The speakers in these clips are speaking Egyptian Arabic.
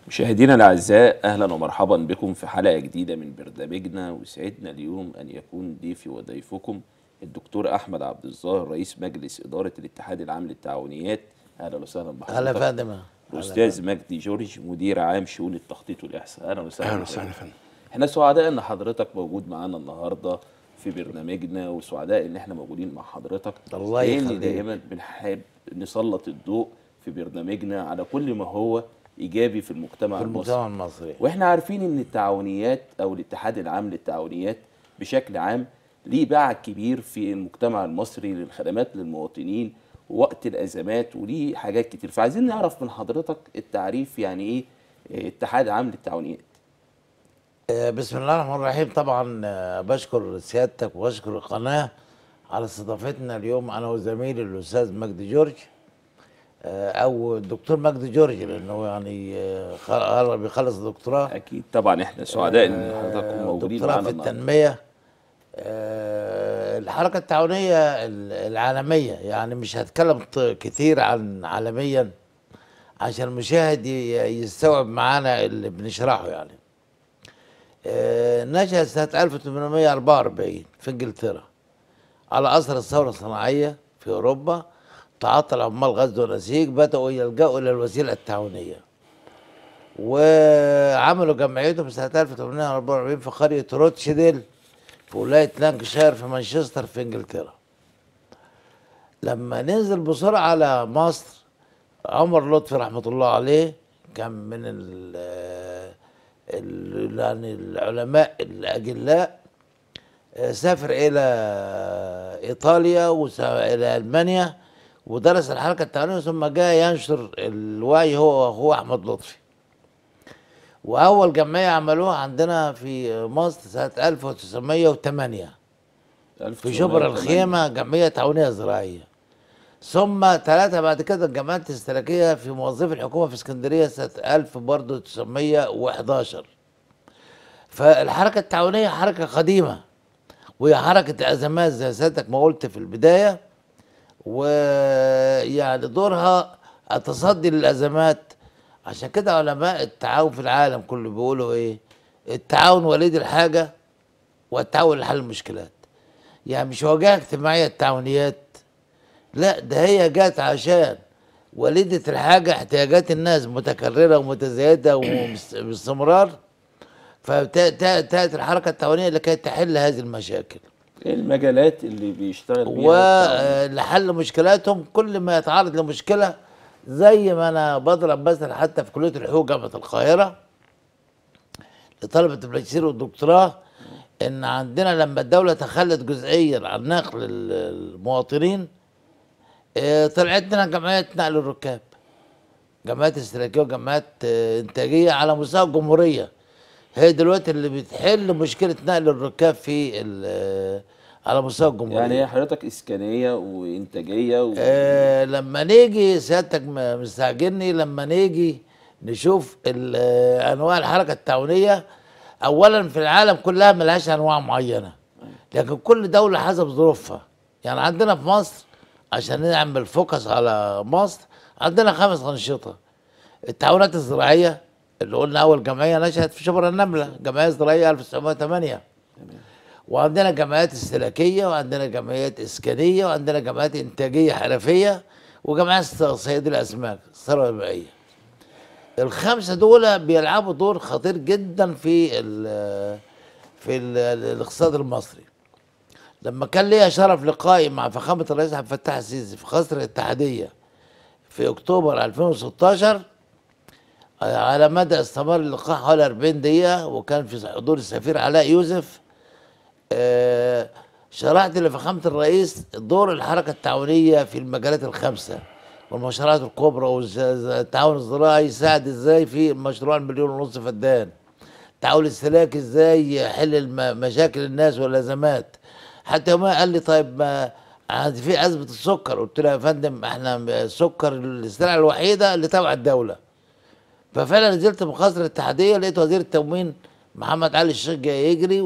مشاهدينا الاعزاء اهلا ومرحبا بكم في حلقه جديده من برنامجنا ويسعدنا اليوم ان يكون ضيفي وضيفكم الدكتور احمد عبد الظاهر رئيس مجلس اداره الاتحاد العام للتعاونيات اهلا وسهلا بحضرتك هلا يا فندم الاستاذ مجدي جورج مدير عام شؤون التخطيط والاحصاء اهلا وسهلا اهلا بحضرتك. وسهلا يا فندم احنا سعداء ان حضرتك موجود معانا النهارده في برنامجنا وسعداء ان احنا موجودين مع حضرتك الله لان يخليك. دائما بنحب نسلط الضوء في برنامجنا على كل ما هو ايجابي في المجتمع في المصري المجتمع المصري واحنا عارفين ان التعاونيات او الاتحاد العام للتعاونيات بشكل عام ليه باع كبير في المجتمع المصري للخدمات للمواطنين وقت الازمات وليه حاجات كتير فعايزين نعرف من حضرتك التعريف يعني ايه اه، اتحاد عام للتعاونيات آه، بسم الله الرحمن الرحيم طبعا آه، بشكر سيادتك وبشكر القناه على استضافتنا اليوم انا وزميلي الاستاذ مجدي جورج آه، او الدكتور مجدي جورج لانه يعني آه، خ- قرب يخلص الدكتوراه اكيد طبعا احنا سعداء ان حضرتك آه، موجودين دكتوراه معانا في النهارده التنميه آه، الحركه التعاونيه ال- العالميه يعني مش هتكلم ط- كتير عن عالميا عشان المشاهد ي- يستوعب معانا اللي بنشرحه يعني آه، نشأت سنة 1844 في انجلترا على أثر الثورة الصناعية في أوروبا تعطل عمال غزو ونسيج بدأوا يلجأوا إلى الوسيلة التعاونية وعملوا جمعيتهم سنة 1844 في قرية روتشديل في ولاية لانكشاير في مانشستر في انجلترا لما ننزل بسرعة على مصر عمر لطفي رحمة الله عليه كان من ال ال- يعني العلماء الأجلاء آه، سافر إلى إيطاليا وإلى ألمانيا ودرس الحركة التعاونية ثم جاء ينشر الوعي هو وأخوه أحمد لطفي وأول جمعية عملوها عندنا في مصر سنة 1908 في شبرا الخيمة جمعية تعاونية زراعية ثم ثلاثة بعد كده الجمعيات الاشتراكية في موظفي الحكومة في اسكندرية سنة 1000 برضه 911 فالحركة التعاونية حركة قديمة وهي حركة أزمات زي سيادتك ما قلت في البداية ويعني دورها التصدي للأزمات عشان كده علماء التعاون في العالم كله بيقولوا إيه التعاون وليد الحاجة والتعاون لحل المشكلات يعني مش واجهة اجتماعية التعاونيات لا ده هي جت عشان وليدة الحاجة احتياجات الناس متكررة ومتزايدة وباستمرار فابتدت الحركة التعاونية لكي تحل هذه المشاكل ايه المجالات اللي بيشتغل بيها التعاون؟ ولحل مشكلاتهم كل ما يتعرض لمشكلة زي ما أنا بضرب مثلا حتى في كلية الحقوق جامعة القاهرة لطلبة الماجستير والدكتوراه إن عندنا لما الدولة تخلت جزئيا عن نقل ال- المواطنين آه، طلعت لنا جمعية نقل الركاب جمعيات استهلاكية وجمعيات آه، إنتاجية على مستوى الجمهورية هي دلوقتي اللي بتحل مشكلة نقل الركاب في ال- آه، على مستوى الجمهورية يعني هي حضرتك اسكانيه وانتاجيه و... آه لما نيجي سيادتك م- مستعجلني لما نيجي نشوف ال- آه، انواع الحركه التعاونيه اولا في العالم كلها ملهاش انواع معينه لكن كل دوله حسب ظروفها يعني عندنا في مصر عشان نعمل فوكس على مصر عندنا خمس انشطه التعاونات الزراعيه اللي قلنا اول جمعيه نشأت في شبرا النمله جمعيه زراعيه 1908 وعندنا جمعيات استهلاكيه وعندنا جمعيات اسكانيه وعندنا جمعيات انتاجيه حرفيه وجمعيات صيادي الاسماك الثروه المائيه الخمسه دول بيلعبوا دور خطير جدا في ال في ال الاقتصاد المصري لما كان ليا شرف لقائي مع فخامه الرئيس عبد الفتاح السيسي في قصر الاتحاديه في اكتوبر 2016 على مدى استمر اللقاء حوالي 40 دقيقه وكان في حضور السفير علاء يوسف آه، شرحت لفخامة الرئيس دور الحركة التعاونية في المجالات الخمسة والمشروعات الكبرى والتعاون الزراعي يساعد ازاي في مشروع المليون ونص فدان التعاون الاستهلاكي ازاي يحل الم- مشاكل الناس والازمات حتى يوم قال لي طيب ما عندي في ازمه السكر قلت له يا فندم احنا السكر السلعه الوحيده اللي تبع الدوله ففعلا نزلت من قصر الاتحاديه لقيت وزير التموين محمد علي الشيخ جاي يجري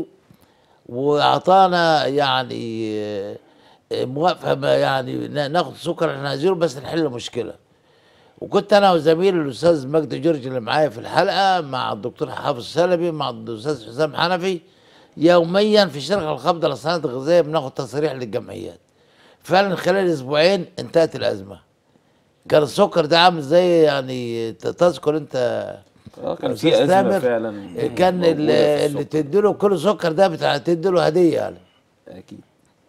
واعطانا يعني آه، موافقه ما يعني نا- ناخد سكر احنا عايزينه بس نحل المشكله وكنت انا وزميلي الاستاذ مجدي جورج اللي معايا في الحلقه مع الدكتور حافظ سلبي مع الاستاذ حسام حنفي يوميا في شركه القبضه للصناعات الغذائيه بناخد تصاريح للجمعيات فعلا خلال اسبوعين انتهت الازمه كان السكر ده عامل زي يعني ت- تذكر انت اه كان أستاذ في ازمه تامر، فعلا كان موجودة اللي, في اللي السوق. تديله كل سكر ده بتاع تديله هديه يعني اكيد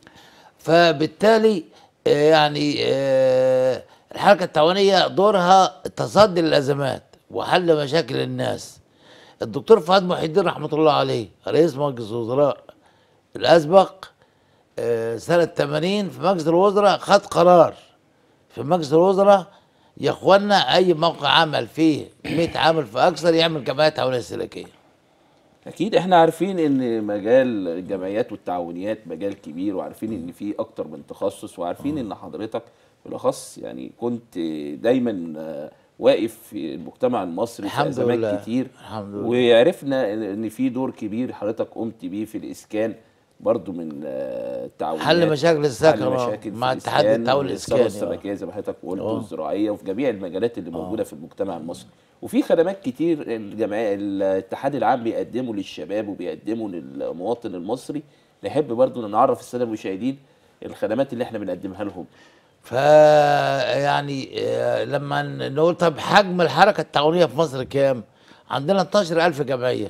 فبالتالي آه، يعني آه، الحركة التعاونية دورها التصدي للأزمات وحل مشاكل الناس الدكتور فؤاد محي الدين رحمة الله عليه رئيس مجلس الوزراء الأسبق آه، سنة 80 في مجلس الوزراء خد قرار في مجلس الوزراء يا اخوانا اي موقع عمل فيه 100 عامل فاكثر يعمل جمعيه تعاونيه استهلاكيه اكيد احنا عارفين ان مجال الجمعيات والتعاونيات مجال كبير وعارفين ان في اكتر من تخصص وعارفين ان حضرتك بالاخص يعني كنت دايما آه، واقف في المجتمع المصري في الحمد ازمات لله. كتير الحمد لله. وعرفنا ان إن في دور كبير حضرتك قمت بيه في الاسكان برضو من آه، التعاونيات حل مشاكل السكن حل آه، مشاكل مع في اتحاد الإسكان التعاون والثروة الاسكاني آه. السمكيه زي ما حضرتك قلت آه. والزراعيه وفي جميع المجالات اللي موجوده في المجتمع المصري وفي خدمات كتير الجمعيه الاتحاد العام بيقدمه للشباب وبيقدمه للمواطن المصري نحب برضو ان نعرف الساده المشاهدين الخدمات اللي احنا بنقدمها لهم ف يعني آه، لما ن- نقول طب حجم الحركه التعاونيه في مصر كام؟ عندنا 12000 جمعيه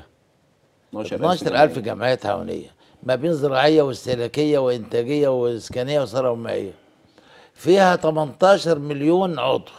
12000 جمعيه تعاونيه ما بين زراعيه واستهلاكيه وانتاجيه واسكانيه وثروه مائيه فيها 18 مليون عضو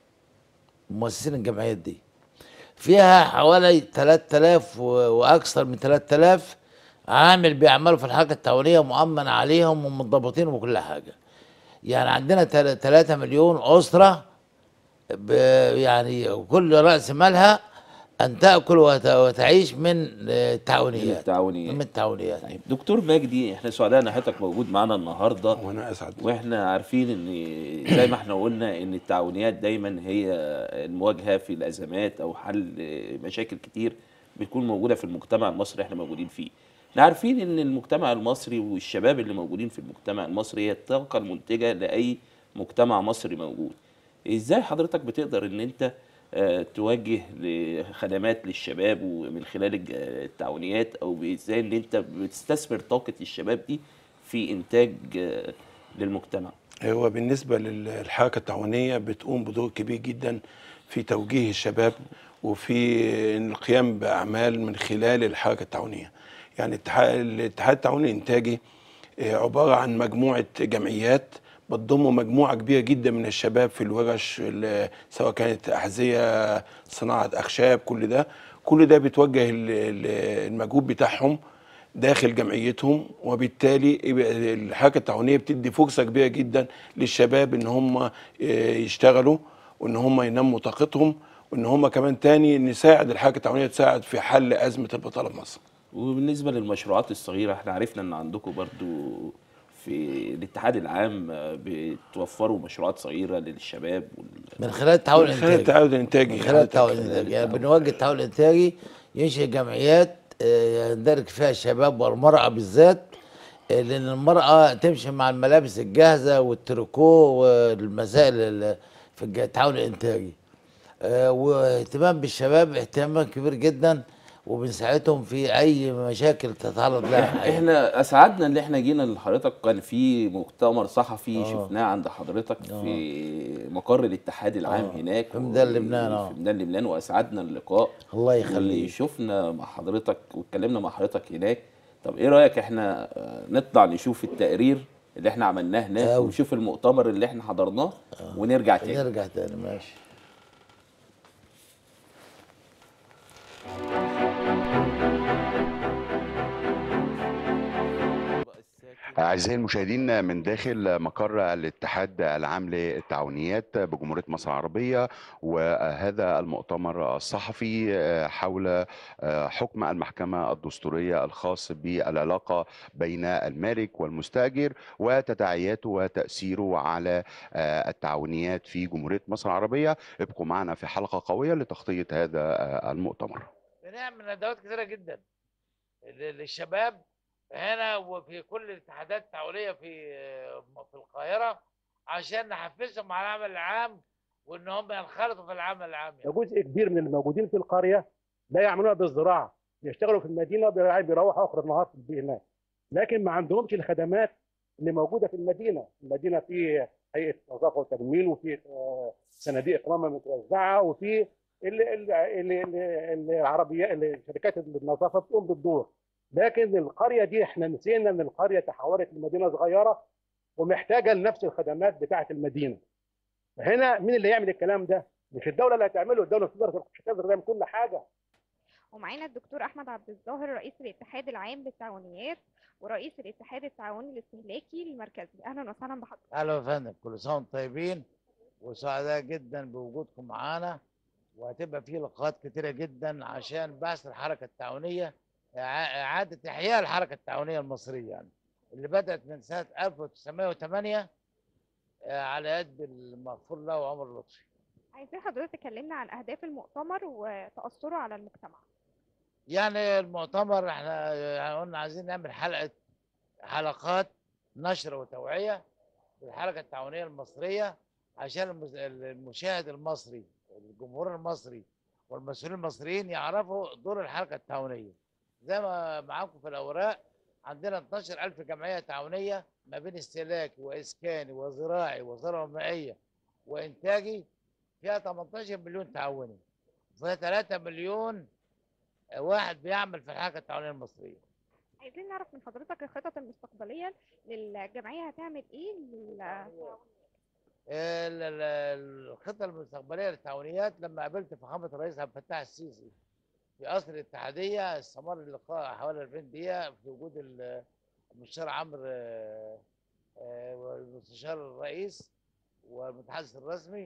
مؤسسين الجمعيات دي فيها حوالي 3000 و- واكثر من 3000 عامل بيعملوا في الحركه التعاونيه مؤمن عليهم ومتضبطين وكل حاجه يعني عندنا 3 مليون اسره ب- يعني كل راس مالها ان تاكل وت- وتعيش من آه، التعاونيات التعاونيات من التعاونيات طيب دكتور مجدي احنا سعداء ان حضرتك موجود معانا النهارده وانا اسعد واحنا عارفين ان زي ما احنا قلنا ان التعاونيات دايما هي المواجهه في الازمات او حل مشاكل كتير بتكون موجوده في المجتمع المصري احنا موجودين فيه. احنا عارفين ان المجتمع المصري والشباب اللي موجودين في المجتمع المصري هي الطاقه المنتجه لاي مجتمع مصري موجود. ازاي حضرتك بتقدر ان انت آه، توجه لخدمات للشباب ومن خلال الج- التعاونيات او ازاي ان انت بتستثمر طاقه الشباب دي في انتاج آه، للمجتمع هو بالنسبه للحركه التعاونيه بتقوم بدور كبير جدا في توجيه الشباب وفي القيام باعمال من خلال الحركه التعاونيه يعني الاتحاد الاتحاد التعاوني الانتاجي آه، عباره عن مجموعه جمعيات بتضم مجموعه كبيره جدا من الشباب في الورش ال- سواء كانت احذيه صناعه اخشاب كل ده كل ده بتوجه ال- ال- المجهود بتاعهم داخل جمعيتهم وبالتالي يبقى الحركه التعاونيه بتدي فرصه كبيره جدا للشباب ان هم آه، يشتغلوا وان هم ينموا طاقتهم وان هم كمان تاني نساعد الحركه التعاونيه تساعد في حل ازمه البطاله في مصر. وبالنسبه للمشروعات الصغيره احنا عرفنا ان عندكم برضو في الاتحاد العام آه، بتوفروا مشروعات صغيره للشباب وال... من خلال التعاون من خلال الانتاجي التعاون الانتاجي من خلال التعاون الانتاجي يعني بنوجه التعاون الانتاجي ينشئ جمعيات آه، يندرج فيها الشباب والمرأة بالذات آه، لأن المرأة تمشي مع الملابس الجاهزة والتريكو والمسائل ال- في الج- التعاون الانتاجي آه، واهتمام بالشباب اهتمام كبير جدا وبنساعدهم في أي مشاكل تتعرض لها الحياة. احنا اسعدنا ان احنا جينا لحضرتك كان في مؤتمر صحفي شفناه عند حضرتك في مقر الاتحاد العام هناك في ميدان و- لبنان، اه. في ميدان لبنان واسعدنا اللقاء الله يخليك. شفنا مع حضرتك واتكلمنا مع حضرتك هناك طب ايه رايك احنا آه، نطلع نشوف التقرير اللي احنا عملناه هناك أوي. ونشوف المؤتمر اللي احنا حضرناه ونرجع تاني نرجع تاني ماشي أعزائي المشاهدين من داخل مقر الاتحاد العام للتعاونيات بجمهورية مصر العربية وهذا المؤتمر الصحفي حول حكم المحكمة الدستورية الخاص بالعلاقة بين المالك والمستأجر وتداعياته وتأثيره على التعاونيات في جمهورية مصر العربية ابقوا معنا في حلقة قوية لتغطية هذا المؤتمر بنعمل ندوات كثيره جدا لل- للشباب هنا وفي كل الاتحادات التعاونيه في في القاهره عشان نحفزهم على العمل العام وان هم ينخرطوا في العمل العام ده جزء كبير من الموجودين في القريه لا يعملون بالزراعه بيشتغلوا في المدينه وبيرا- بيروحوا اخر النهار في البيت هناك لكن ما عندهمش الخدمات اللي موجوده في المدينه المدينه في هيئه نظافه وتجميل وفي آه، صناديق اقامه متوزعه وفي اللي اللي اللي اللي العربيات اللي شركات النظافه بتقوم بالدور لكن القريه دي احنا نسينا ان القريه تحولت لمدينه صغيره ومحتاجه لنفس الخدمات بتاعه المدينه هنا مين اللي يعمل الكلام ده؟ مش الدوله اللي هتعمله الدوله مش تقدر مش هتقدر تعمل كل حاجه ومعانا الدكتور احمد عبد الظاهر رئيس الاتحاد العام للتعاونيات ورئيس الاتحاد التعاوني الاستهلاكي المركزي اهلا وسهلا بحضرتك اهلا يا فندم كل سنه وانتم طيبين وسعداء جدا بوجودكم معانا وهتبقى في لقاءات كتيره جدا عشان بحث الحركه التعاونيه إع- اعاده احياء الحركه التعاونيه المصريه يعني اللي بدات من سنه 1908 آه، على يد المغفور له عمر لطفي عايزين حضرتك تكلمنا عن اهداف المؤتمر وتاثره على المجتمع يعني المؤتمر احنا يعني قلنا عايزين نعمل حلقه حلقات نشر وتوعيه بالحركه التعاونيه المصريه عشان المس- المشاهد المصري الجمهور المصري والمسؤولين المصريين يعرفوا دور الحركه التعاونيه زي ما معاكم في الاوراق عندنا 12000 جمعيه تعاونيه ما بين استهلاكي واسكاني وزراعي وزراعه مائيه وانتاجي فيها 18 مليون تعاوني وفيها 3 مليون واحد بيعمل في الحركه التعاونيه المصريه عايزين نعرف من حضرتك الخطط المستقبليه للجمعيه هتعمل ايه لل- ال- ال- الخطه المستقبليه للتعاونيات لما قابلت فخامه الرئيس عبد الفتاح السيسي في قصر الاتحاديه استمر اللقاء حوالي 40 دقيقه في وجود ال- المستشار عمرو آه، آه، والمستشار الرئيس والمتحدث الرسمي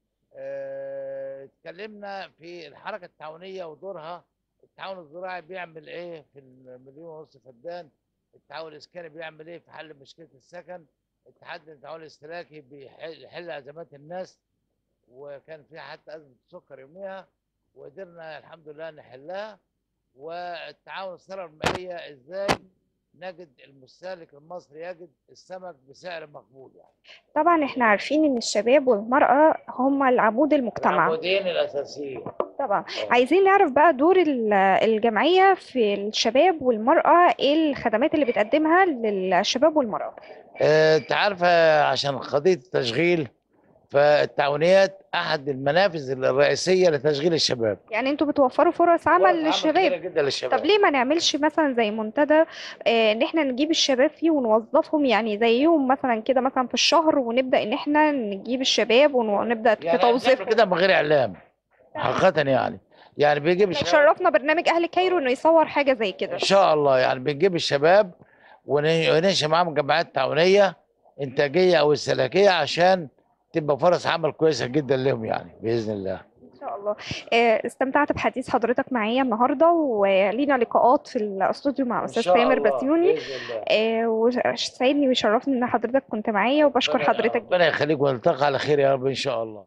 آه، اتكلمنا في الحركه التعاونيه ودورها التعاون الزراعي بيعمل ايه في المليون ونص فدان التعاون الاسكاني بيعمل ايه في حل مشكله السكن الاتحاد التعاون الاستهلاكي بيحل يحل ازمات الناس وكان في حتى ازمه السكر يوميها وقدرنا الحمد لله نحلها والتعاون الثروه المائيه ازاي نجد المستهلك المصري يجد السمك بسعر مقبول يعني طبعا احنا عارفين ان الشباب والمراه هم العمود المجتمع العمودين الاساسيين طبعا عايزين نعرف بقى دور ال- الجمعيه في الشباب والمراه ايه الخدمات اللي بتقدمها للشباب والمراه آه، انت عارفه عشان قضيه التشغيل فالتعاونيات احد المنافذ الرئيسيه لتشغيل الشباب يعني انتوا بتوفروا فرص عمل كتيرة للشباب جدا للشباب طب ليه ما نعملش مثلا زي منتدى آه، ان احنا نجيب الشباب فيه ونوظفهم يعني زي يوم مثلا كده مثلا في الشهر ونبدا ان احنا نجيب الشباب ون- ونبدا في يعني بنعمل توظيفهم كده من غير اعلام حقيقه يعني يعني بيجيب الشباب شرفنا برنامج اهل كايرو انه يصور حاجه زي كده ان شاء الله يعني بنجيب الشباب ون- وننشئ معاهم جمعيات تعاونيه انتاجيه او استهلاكيه عشان تبقى فرص عمل كويسه جدا لهم يعني باذن الله ان شاء الله آه، استمتعت بحديث حضرتك معايا النهارده ولينا لقاءات في الاستوديو مع إن استاذ شاء تامر الله، بسيوني بإذن الله. آه، وسعدني وشرفني ان حضرتك كنت معايا وبشكر ربنا- حضرتك ربنا يخليك ونلتقي على خير يا رب ان شاء الله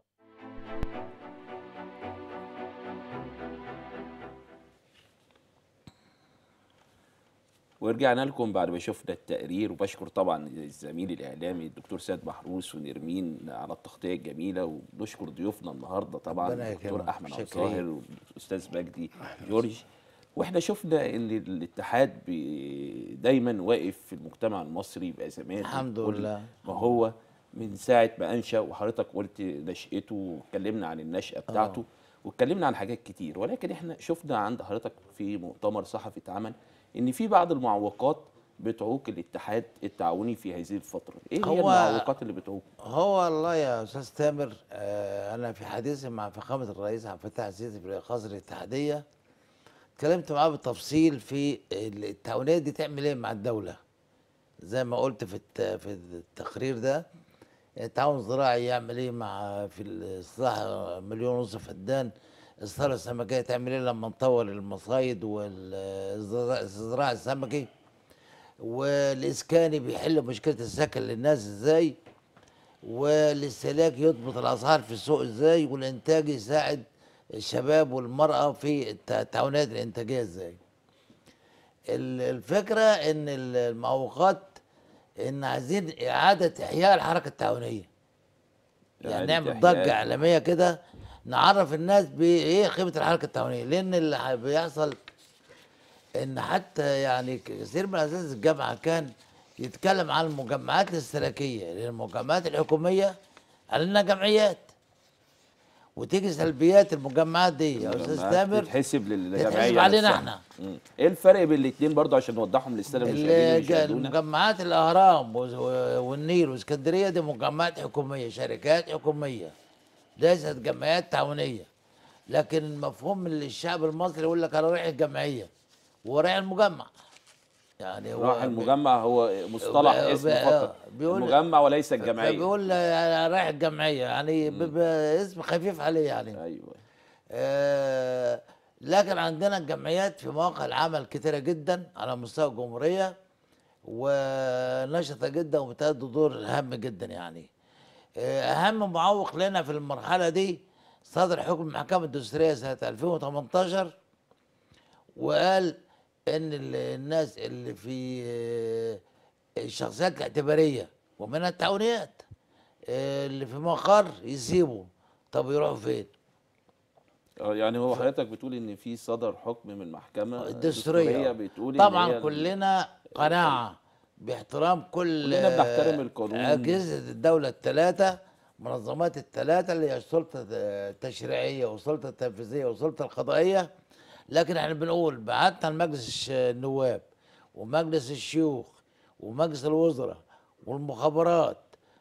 ورجعنا لكم بعد ما شفنا التقرير وبشكر طبعا الزميل الاعلامي الدكتور سيد محروس ونرمين على التغطيه الجميله وبنشكر ضيوفنا النهارده طبعا ربنا الدكتور يكرمك. احمد عبد شكرا. الظاهر والاستاذ مجدي جورج واحنا شفنا ان الاتحاد بي- دايما واقف في المجتمع المصري بازمات الحمد وكل لله ما هو من ساعه ما انشا وحضرتك قلت نشأته واتكلمنا عن النشأه بتاعته واتكلمنا عن حاجات كتير ولكن احنا شفنا عند حضرتك في مؤتمر صحفي اتعمل ان في بعض المعوقات بتعوق الاتحاد التعاوني في هذه الفتره ايه هي هو- المعوقات اللي بتعوق هو والله يا استاذ تامر آه، انا في حديثي مع فخامه الرئيس عبد الفتاح السيسي في قصر الاتحاديه اتكلمت معاه بالتفصيل في التعاونيه دي تعمل ايه مع الدوله زي ما قلت في الت- في التقرير ده التعاون الزراعي يعمل ايه مع في الاصلاح مليون ونص فدان الثروه السمكيه تعمل ايه لما نطور المصايد والزراعه السمكي والاسكاني بيحل مشكله السكن للناس ازاي والاستهلاك يضبط الاسعار في السوق ازاي والانتاج يساعد الشباب والمراه في الت- التعاونات الانتاجيه ازاي ال- الفكره ان ال- المعوقات ان عايزين اعاده احياء الحركه التعاونيه يعني إعادة نعمل إحياء. ضجه اعلاميه كده نعرف الناس بايه قيمه الحركه التعاونيه لان اللي ح- بيحصل ان حتى يعني كثير من اساتذه الجامعه كان يتكلم عن المجمعات الاشتراكيه لان المجمعات الحكوميه قال لنا جمعيات وتيجي سلبيات المجمعات دي يا استاذ المجمعات تامر تتحسب للجمعيه تتحسب علينا نفسها. احنا. مم. ايه الفرق بين الاثنين برضه عشان نوضحهم للساده المشاهدين اللي الج- بيشاهدونا المجمعات الاهرام وز- و- والنيل واسكندريه دي مجمعات حكوميه شركات حكوميه ليست جمعيات تعاونيه لكن المفهوم اللي الشعب المصري يقول لك انا رايح الجمعيه ورايح المجمع يعني هو راح المجمع هو مصطلح ب- اسم ب- فقط بيقول- المجمع وليس الجمعيه بيقول انا رايح الجمعيه يعني ب- ب- اسم خفيف عليه يعني ايوه آه، لكن عندنا الجمعيات في مواقع العمل كتيرة جدا على مستوى الجمهورية ونشطة جدا وبتأدي دور هام جدا يعني آه، أهم معوق لنا في المرحلة دي صدر حكم المحكمة الدستورية سنة 2018 وقال إن ال- الناس اللي في آه، الشخصيات الاعتبارية ومنها التعاونيات آه، اللي في مقر يسيبوا طب يروحوا فين؟ آه، يعني هو حضرتك بتقول ان في صدر حكم من المحكمه الدستورية بتقول إن هي طبعا ال- كلنا قناعة باحترام كل كلنا بنحترم القانون. أجهزة الدولة الثلاثة منظمات الثلاثة اللي هي السلطة التشريعية والسلطة التنفيذية والسلطة القضائية لكن احنا بنقول بعتنا لمجلس الش- النواب ومجلس الشيوخ ومجلس الوزراء والمخابرات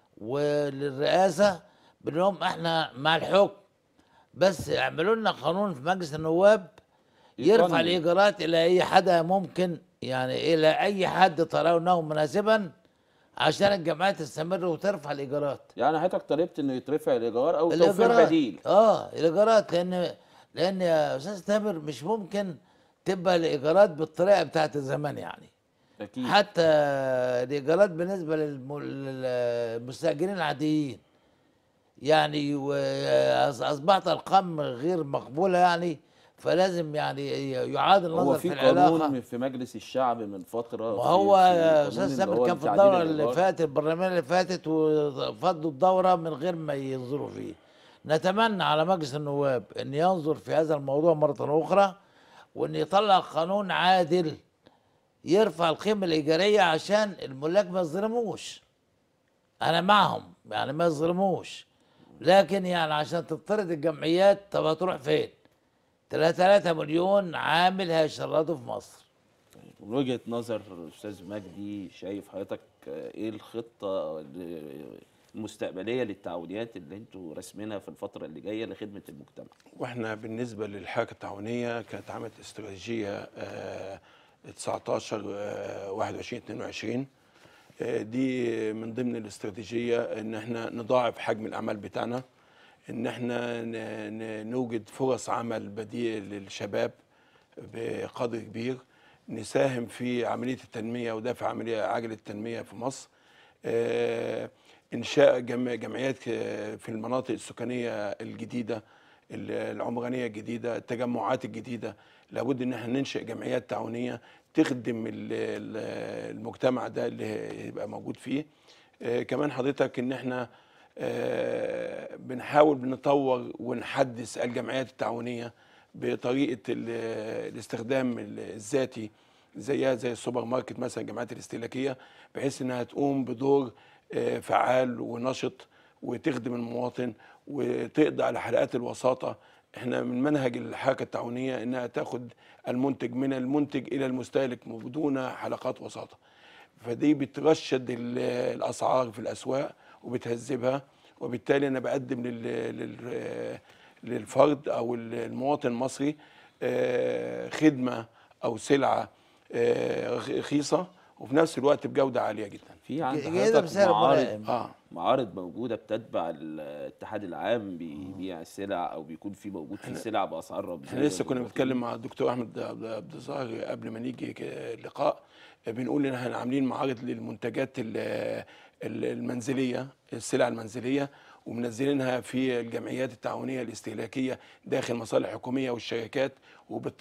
وللرئاسة بنقول لهم احنا مع الحكم بس اعملوا لنا قانون في مجلس النواب يرفع يقنن. الايجارات الى اي حدا ممكن يعني الى اي حد ترونه مناسبا عشان الجمعيات تستمر وترفع الايجارات يعني حضرتك طلبت انه يترفع الايجار او توفير الإيجارات. بديل اه الايجارات لان لان يا استاذ تامر مش ممكن تبقى الايجارات بالطريقه بتاعت زمان يعني اكيد حتى الايجارات بالنسبه للم- للمستاجرين العاديين يعني و- أص- اصبحت ارقام غير مقبوله يعني فلازم يعني يعاد النظر هو في, في العلاقه قانون في مجلس الشعب من فتره ما في- هو في يا القانون استاذ اللي سامر هو كان في تعديل الدوره اللي الإيجار. فاتت البرلمان اللي فاتت وفضوا الدوره من غير ما ينظروا فيه نتمنى على مجلس النواب ان ينظر في هذا الموضوع مره اخرى وان يطلع قانون عادل يرفع القيمه الايجاريه عشان الملاك ما يظلموش انا معهم يعني ما يظلموش لكن يعني عشان تطرد الجمعيات طب هتروح فين 3 مليون عامل هيشردوا في مصر من وجهه نظر استاذ مجدي شايف حضرتك آه، ايه الخطه ال- المستقبليه للتعاونيات اللي انتوا راسمينها في الفتره اللي جايه لخدمه المجتمع واحنا بالنسبه للحركه التعاونيه كانت عملت استراتيجيه آه، 19 آه، 21 22 آه، دي من ضمن الاستراتيجيه ان احنا نضاعف حجم الاعمال بتاعنا ان احنا ن- ن- نوجد فرص عمل بديل للشباب بقدر كبير نساهم في عمليه التنميه ودفع عمليه عجله التنميه في مصر آه، انشاء جم- جمعيات آه، في المناطق السكانيه الجديده ال- العمرانيه الجديده التجمعات الجديده لابد ان احنا ننشئ جمعيات تعاونيه تخدم ال- ال- المجتمع ده اللي يبقى موجود فيه آه، كمان حضرتك ان احنا آه، بنحاول نطور ونحدث الجمعيات التعاونيه بطريقه ال- الاستخدام الذاتي زيها زي السوبر ماركت مثلا الجمعيات الاستهلاكيه بحيث انها تقوم بدور آه، فعال ونشط وتخدم المواطن وتقضي على حلقات الوساطه احنا من منهج الحركه التعاونيه انها تاخد المنتج من المنتج الى المستهلك بدون حلقات وساطه فدي بترشد ال- الاسعار في الاسواق وبتهذبها وبالتالي انا بقدم لل لل للفرد او المواطن المصري آه، خدمه او سلعه آه، رخيصه وفي نفس الوقت بجوده عاليه جدا في عند جيدة حضرتك بسعر معارض ملائم. اه معارض موجوده بتتبع الاتحاد العام بيبيع السلع او بيكون في موجود في سلع باسعار رمزيه احنا لسه كنا للمواطنين. بنتكلم مع الدكتور احمد عبد عبد الظاهر قبل ما نيجي ك- اللقاء بنقول ان احنا عاملين معارض للمنتجات ال- ال- المنزليه السلع المنزليه ومنزلينها في الجمعيات التعاونيه الاستهلاكيه داخل مصالح حكوميه والشركات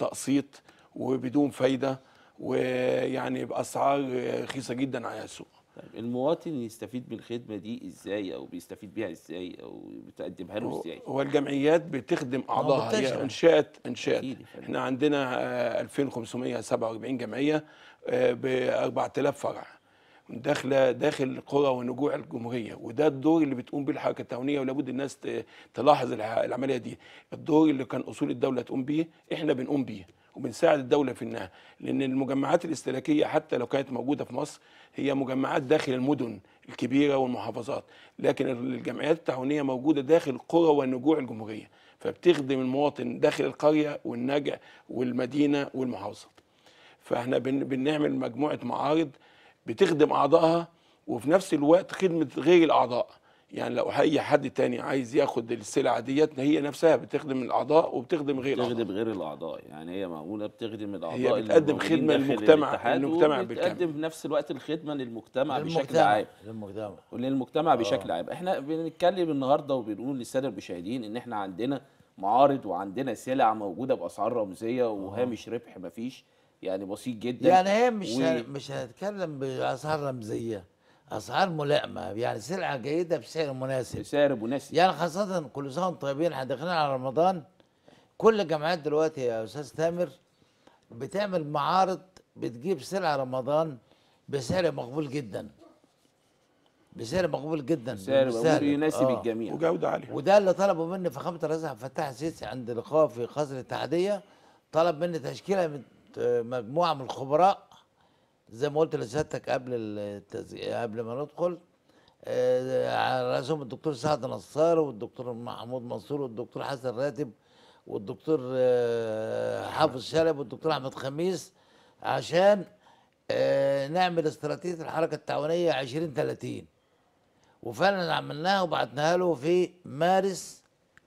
وبالتقسيط وبدون فايده ويعني باسعار رخيصه جدا على السوق طيب المواطن يستفيد من الخدمه دي ازاي او بيستفيد بيها ازاي او بتقدمها له هو- ازاي هو الجمعيات بتخدم اعضائها بتشرح. هي انشات انشات أكيد يا فندم. احنا عندنا آه، 2547 جمعيه ب 4000 فرع داخله داخل القرى ونجوع الجمهوريه وده الدور اللي بتقوم به الحركه التعاونيه ولابد الناس ت- تلاحظ الع- العمليه دي الدور اللي كان اصول الدوله تقوم بيه احنا بنقوم بيه وبنساعد الدوله في انها لان المجمعات الاستهلاكيه حتى لو كانت موجوده في مصر هي مجمعات داخل المدن الكبيره والمحافظات لكن الجمعيات التعاونيه موجوده داخل القرى ونجوع الجمهوريه فبتخدم المواطن داخل القريه والنجع والمدينه والمحافظه فاحنا بن بنعمل مجموعه معارض بتخدم اعضائها وفي نفس الوقت خدمه غير الاعضاء يعني لو اي حد تاني عايز ياخد السلعه ديت هي نفسها بتخدم الاعضاء وبتخدم غير الاعضاء بتخدم غير الاعضاء يعني هي معموله بتخدم الاعضاء هي اللي بتقدم موجودين خدمة داخل للمجتمع- الاتحاد للمجتمع وبتقدم بالكامل. في نفس الوقت الخدمه للمجتمع بشكل للمجتمع عام للمجتمع وللمجتمع بشكل عام احنا بنتكلم النهارده وبنقول للساده المشاهدين ان احنا عندنا معارض وعندنا سلع موجوده باسعار رمزيه وهامش ربح مفيش يعني بسيط جدا يعني هي مش و- ه- مش هنتكلم باسعار رمزيه اسعار ملائمه يعني سلعه جيده بسعر مناسب بسعر مناسب يعني خاصه كل سنه وانتم طيبين احنا داخلين على رمضان كل الجامعات دلوقتي يا استاذ تامر بتعمل معارض بتجيب سلع رمضان بسعر مقبول جدا بسعر مقبول جدا سعر بالسعر. يناسب آه. الجميع وجوده عاليه وده اللي طلبه مني فخامه الرئيس عبد الفتاح السيسي عند لقاء في قصر الاتحاديه طلب مني تشكيله من آه، مجموعه من الخبراء زي ما قلت لسيادتك قبل التز... قبل ما ندخل آه، على راسهم الدكتور سعد نصار والدكتور محمود منصور والدكتور حسن راتب والدكتور آه، حافظ شلب والدكتور احمد خميس عشان آه، نعمل استراتيجيه الحركه التعاونيه 2030 وفعلا عملناها وبعتناها له في مارس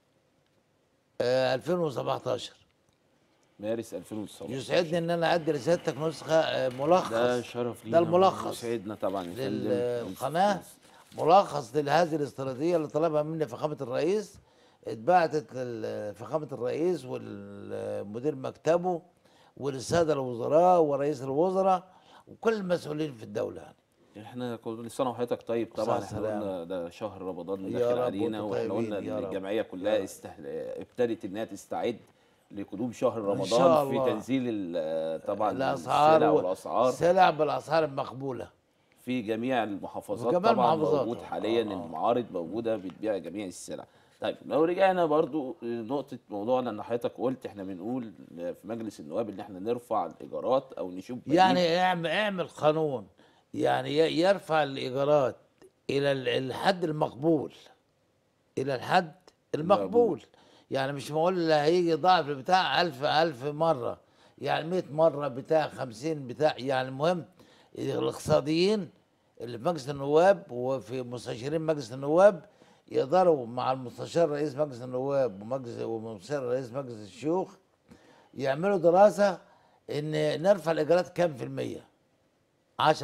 آه 2017 مارس 2019 يسعدني ان انا ادي لسيادتك نسخه آه ملخص ده شرف لينا ده الملخص يسعدنا طبعا يا فندم. للقناه ملخص لهذه الاستراتيجيه اللي طلبها مني فخامه الرئيس اتبعتت لفخامه الرئيس والمدير مكتبه وللساده الوزراء ورئيس الوزراء وكل المسؤولين في الدوله يعني احنا كل سنه وحضرتك طيب طبعا صحة احنا سلامة. قلنا ده شهر رمضان يا داخل رب علينا وانتم واحنا قلنا طيبين، يا ان رب. الجمعيه كلها استهل... ابتدت انها تستعد لقدوم شهر رمضان شاء في الله. تنزيل ال- طبعا الاسعار السلع و- والاسعار سلع بالاسعار المقبوله في جميع المحافظات وجميع طبعا المحافظات. موجود حاليا آه، آه. المعارض موجوده بتبيع جميع السلع طيب لو رجعنا برضو نقطة موضوعنا ان حضرتك قلت احنا بنقول في مجلس النواب ان احنا نرفع الايجارات او نشوف بديل. يعني اعمل اعمل قانون يعني ي- يرفع الايجارات الى ال- الحد المقبول الى الحد المقبول يعني مش معقول اللي هيجي ضعف بتاع ألف ألف مرة يعني 100 مرة بتاع 50 بتاع يعني المهم الاقتصاديين اللي في مجلس النواب وفي مستشارين مجلس النواب يقدروا مع المستشار رئيس مجلس النواب ومجلس ومستشار رئيس مجلس الشيوخ يعملوا دراسة ان نرفع الايجارات كام في المية 10% 20%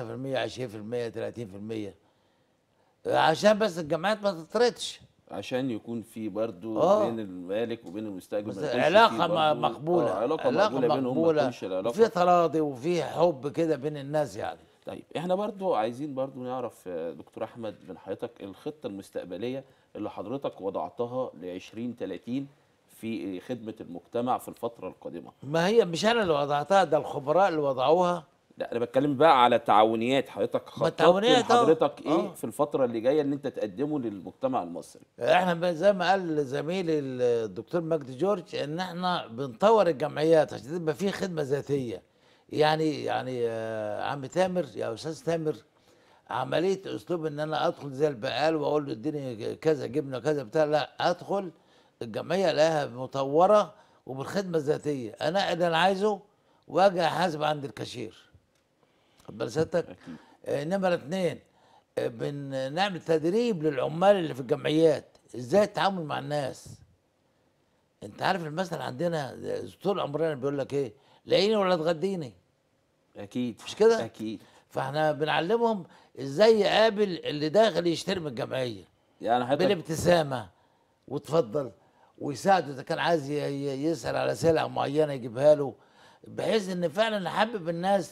30% عشان بس الجامعات ما تطردش عشان يكون في برضو آه. بين المالك وبين المستاجر بس ما يكونش في علاقة م- برضو- مقبولة آه علاقة, مقبولة بينهم ما مقبولة تكونش العلاقة وفي تراضي وفي حب كده بين الناس يعني طيب احنا برضو عايزين برضو نعرف آه، دكتور احمد من حضرتك الخطه المستقبليه اللي حضرتك وضعتها ل 2030 في خدمه المجتمع في الفتره القادمه ما هي مش انا اللي وضعتها ده الخبراء اللي وضعوها لا انا بتكلم بقى على تعاونيات حضرتك خططت التعاونيات، آه. حضرتك ايه آه. في الفتره اللي جايه ان انت تقدمه للمجتمع المصري احنا ب- زي ما قال زميلي الدكتور مجدي جورج ان احنا بنطور الجمعيات عشان تبقى في خدمه ذاتيه يعني يعني آه، عم تامر يا استاذ تامر عمليه اسلوب ان انا ادخل زي البقال واقول له اديني كذا جبنه كذا بتاع لا ادخل الجمعيه الاقيها مطوره وبالخدمه الذاتيه انا اللي انا عايزه واجي احاسب عند الكاشير خد بال سيادتك اكيد آه، نمرة اتنين آه، بنعمل تدريب للعمال اللي في الجمعيات ازاي التعامل مع الناس انت عارف المثل عندنا آه، طول عمرنا بيقول لك ايه لاقيني ولا تغديني اكيد مش كده؟ اكيد فاحنا بنعلمهم ازاي يقابل اللي داخل يشتري من الجمعيه يعني حضرتك بالابتسامه وتفضل ويساعده اذا كان عايز ي- ي- يسال على سلعه معينه يجيبها له بحيث ان فعلا نحبب الناس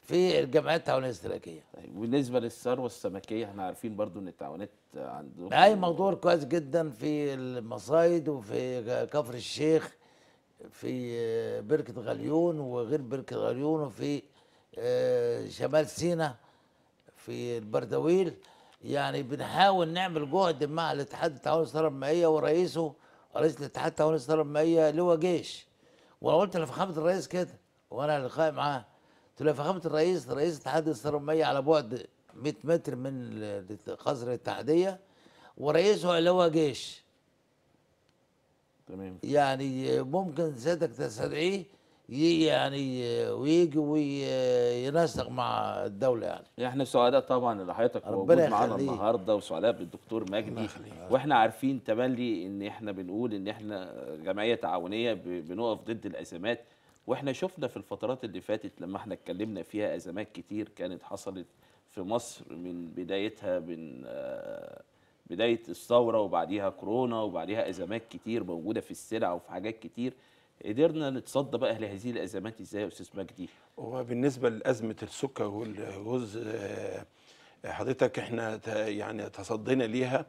في الجمعيات التعاونيه الاشتراكيه طيب وبالنسبه للثروه السمكيه احنا عارفين برضو ان التعاونات عندهم اي موضوع كويس جدا في المصايد وفي كفر الشيخ في بركة غليون وغير بركة غليون وفي آه، شمال سيناء في البردويل يعني بنحاول نعمل جهد مع الاتحاد التعاوني للثروة المائية ورئيسه رئيس الاتحاد التعاوني للثروة المائية لواء جيش وانا قلت لفخامة الرئيس كده وانا لقاء معاه قلت له يا فخامة الرئيس رئيس اتحاد الثروة المائية على بعد 100 متر من ال- قصر الاتحادية ورئيسه لواء جيش تمام يعني ممكن سيادتك تستدعيه ي- يعني ويجي وينسق مع الدولة يعني احنا سعداء طبعا ان حضرتك ربنا موجود معانا يخليك. النهارده وسعداء بالدكتور مجدي واحنا عارفين تملي ان احنا بنقول ان احنا جمعيه تعاونيه ب- بنقف ضد الازمات واحنا شفنا في الفترات اللي فاتت لما احنا اتكلمنا فيها ازمات كتير كانت حصلت في مصر من بدايتها من آه، بدايه الثوره وبعديها كورونا وبعديها ازمات كتير موجوده في السلع وفي حاجات كتير قدرنا نتصدى بقى لهذه الازمات ازاي يا استاذ مجدي هو بالنسبة لأزمة السكر والرز آه، حضرتك احنا ت- يعني تصدينا ليها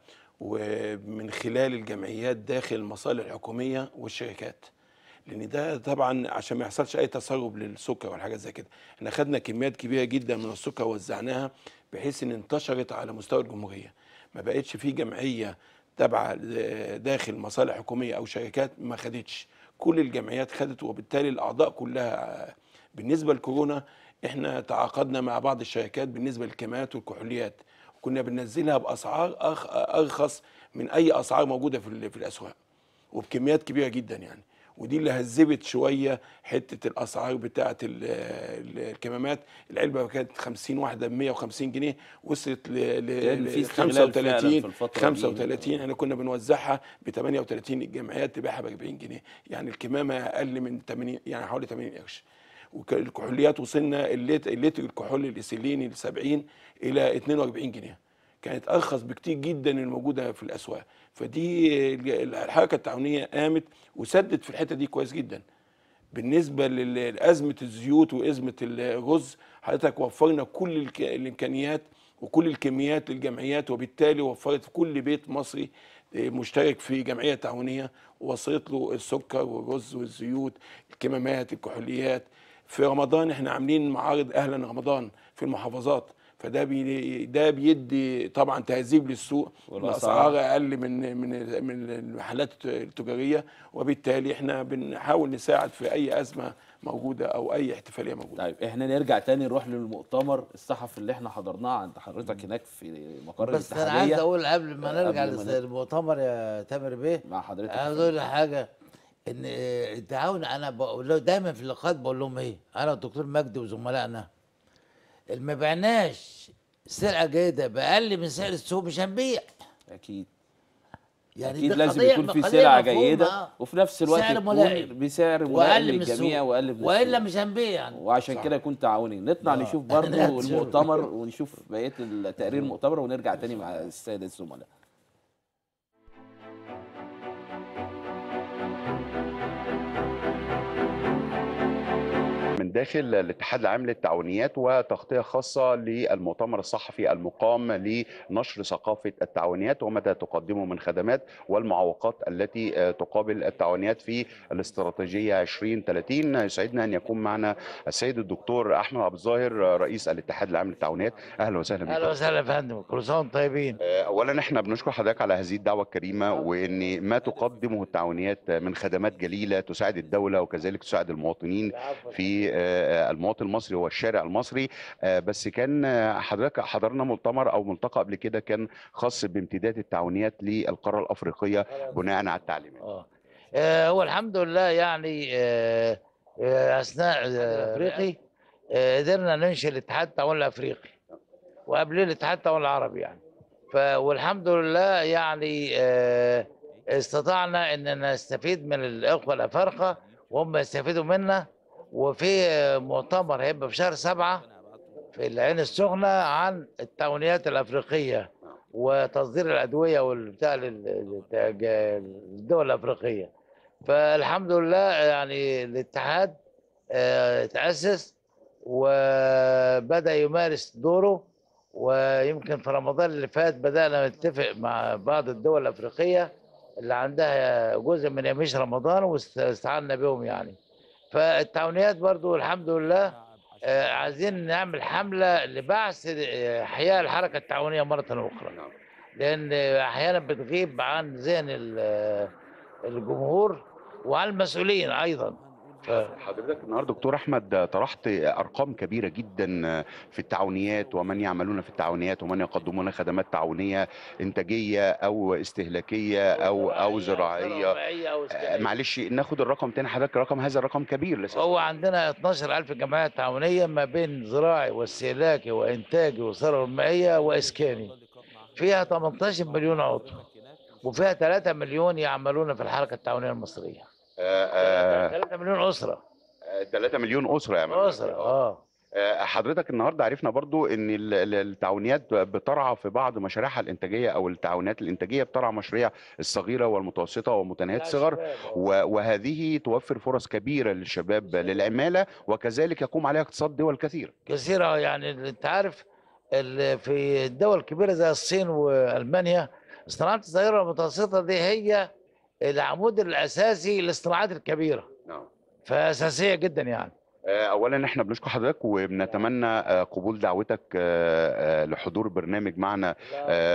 ومن خلال الجمعيات داخل المصالح الحكومية والشركات لان ده طبعا عشان ما يحصلش اي تسرب للسكر والحاجات زي كده احنا خدنا كميات كبيره جدا من السكر ووزعناها بحيث ان انتشرت على مستوى الجمهوريه ما بقتش في جمعيه تابعه داخل مصالح حكوميه او شركات ما خدتش كل الجمعيات خدت وبالتالي الاعضاء كلها بالنسبه لكورونا احنا تعاقدنا مع بعض الشركات بالنسبه للكيماويات والكحوليات كنا بننزلها باسعار أخ- ارخص من اي اسعار موجوده في ال- في الاسواق وبكميات كبيره جدا يعني ودي اللي هذبت شويه حته الاسعار بتاعه ال- ال- الكمامات العلبه كانت 50 واحده ب 150 جنيه وصلت ل كان في ل استغلال فعلاً في 35 الفترة دي. 35 احنا كنا بنوزعها ب 38 الجمعيات تبيعها ب 40 جنيه يعني الكمامه اقل من 80 يعني حوالي 80 قرش والكحوليات وصلنا الليت- اللتر الكحول الاسيليني ل 70 الى 42 جنيه كانت ارخص بكتير جدا من الموجوده في الاسواق فدي ال- الحركه التعاونيه قامت وسدت في الحته دي كويس جدا بالنسبه لل- لازمه الزيوت وازمه الرز حضرتك وفرنا كل الك- الامكانيات وكل الكميات للجمعيات وبالتالي وفرت في كل بيت مصري مشترك في جمعيه تعاونيه ووصلت له السكر والرز والزيوت الكمامات الكحوليات في رمضان احنا عاملين معارض اهلا رمضان في المحافظات فده بي ده بيدي طبعا تهذيب للسوق والأسعار. الاسعار اقل من من من المحلات التجاريه وبالتالي احنا بنحاول نساعد في اي ازمه موجوده او اي احتفاليه موجوده طيب احنا نرجع تاني نروح للمؤتمر الصحفي اللي احنا حضرناه عند حضرتك هناك في مقر بس انا عايز الاتحاديه اقول قبل ما قبل نرجع ما نرجع. للمؤتمر يا تامر بيه مع حضرتك عايز اقول حاجه ان التعاون انا بقول له دايما في اللقاءات بقول لهم ايه انا والدكتور مجدي وزملائنا اللي ما بعناش سلعه جيده باقل من سعر السوق مش هنبيع اكيد يعني اكيد دي لازم قضية- يكون في قضية سلعه مفهومة. جيده وفي نفس الوقت سعر تكون ملائم. بسعر ملائم واقل من للجميع السوق واقل من والا السوق. مش هنبيع يعني وعشان كده يكون تعاوني نطلع آه. نشوف برضه نشوف. المؤتمر ونشوف بقيه التقرير المؤتمر ونرجع تاني مع الساده الزملاء من داخل الاتحاد العام للتعاونيات وتغطية خاصة للمؤتمر الصحفي المقام لنشر ثقافة التعاونيات ومدى تقدمه من خدمات والمعوقات التي آه، تقابل التعاونيات في الاستراتيجية 2030 يسعدنا أن يكون معنا السيد الدكتور أحمد عبد الظاهر رئيس الاتحاد العام للتعاونيات أهلا وسهلا بك اهلا وسهلا يا فندم كل سنه وانتم طيبين اولا احنا بنشكر حضرتك على هذه الدعوه الكريمه وان ما تقدمه التعاونيات من خدمات جليله تساعد الدوله وكذلك تساعد المواطنين في آه، المواطن المصري والشارع المصري آه، بس كان آه، حضرتك حضرنا مؤتمر او ملتقى قبل كده كان خاص بامتداد التعاونيات للقاره الافريقيه بناء على التعليمات اه آه، هو الحمد لله يعني آه، آه، اثناء آه، افريقي آه، قدرنا ننشئ الاتحاد التعاون الافريقي وقبل الاتحاد التعاون العربي يعني ف والحمد لله يعني آه، استطعنا ان نستفيد من الاخوه الافارقه وهم يستفيدوا منا وفي آه، مؤتمر هيبقى في شهر سبعة في العين السخنة عن التعاونيات الأفريقية وتصدير الأدوية والبتاع لل- للدول الأفريقية فالحمد لله يعني الاتحاد آه، تأسس وبدأ يمارس دوره ويمكن في رمضان اللي فات بدأنا نتفق مع بعض الدول الأفريقية اللي عندها جزء من يميش رمضان واستعنا بهم يعني فالتعاونيات برضو الحمد لله آه، عايزين نعمل حملة لبعث آه، إحياء الحركة التعاونية مرة أخرى لأن أحيانا بتغيب عن ذهن ال- الجمهور وعن المسؤولين أيضا ف... حضرتك النهارده دكتور احمد طرحت ارقام كبيره جدا في التعاونيات ومن يعملون في التعاونيات ومن يقدمون خدمات تعاونيه انتاجيه او استهلاكيه او او زراعيه أو آه، اسكندرية. معلش ناخد الرقم تاني حضرتك الرقم هذا رقم كبير لسه هو عندنا 12000 جمعية تعاونية ما بين زراعي واستهلاكي وإنتاجي وثروة مائية وإسكاني فيها 18 مليون عضو وفيها 3 مليون يعملون في الحركة التعاونية المصرية 3 مليون أسرة 3 مليون اسره يعني أسرة اه آه، حضرتك النهارده عرفنا برضو ان ال- ال- التعاونيات بترعى في بعض مشاريعها الانتاجيه او التعاونات الانتاجيه بترعى مشاريع الصغيره والمتوسطه ومتناهيه الصغر و- وهذه توفر فرص كبيره للشباب للعماله وكذلك يقوم عليها اقتصاد دول كثير كثيرة يعني أنت عارف ال- في الدول الكبيرة زي الصين وألمانيا الصناعات الصغيرة والمتوسطة دي هي العمود الأساسي للصناعات الكبيرة نعم فأساسية جدا يعني آه، اولا احنا بنشكر حضرتك وبنتمنى آه، قبول دعوتك آه، آه، لحضور برنامج معنا آه،